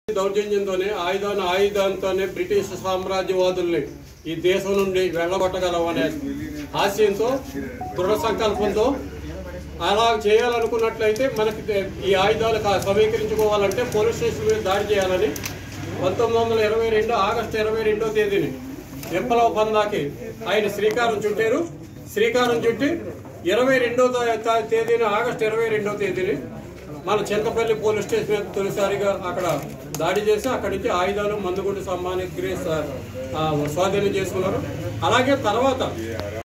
దౌర్జన్యంతోనే ఆయుధాన్ని ఆయుధంతోనే బ్రిటిష్ సామ్రాజ్యవాదుల్ని ఈ దేశం నుండి వెళ్ళగొట్టగలమనే ఆశయంతో దృఢ సంకల్పంతో అలా చేయాలనుకున్నట్లయితే మనకి తే- ఈ ఆయుధాలు కా- సమీకరించుకోవాలంటే పోలీస్ స్టేషన్ మీద దాడి చేయాలని పంతొమ్మిది వందల ఇరవై రెండు ఆగస్టు ఇరవై రెండో తేదీని విప్లవ బందాకి ఆయన శ్రీకారం చుట్టారు శ్రీకారం చుట్టి ఇరవై రెండో తా- తేదీన ఆగస్టు ఇరవై రెండో తేదీని మన చింతపల్లి పోలీస్ స్టేషన్ మీద తొలిసారిగా అక్కడ దాడి చేసి అక్కడి నుంచి ఆయుధాలు మందుగుండు సామాగ్రి స- ఆ, స్వాధీనం చేసుకున్నారు అలాగే తర్వాత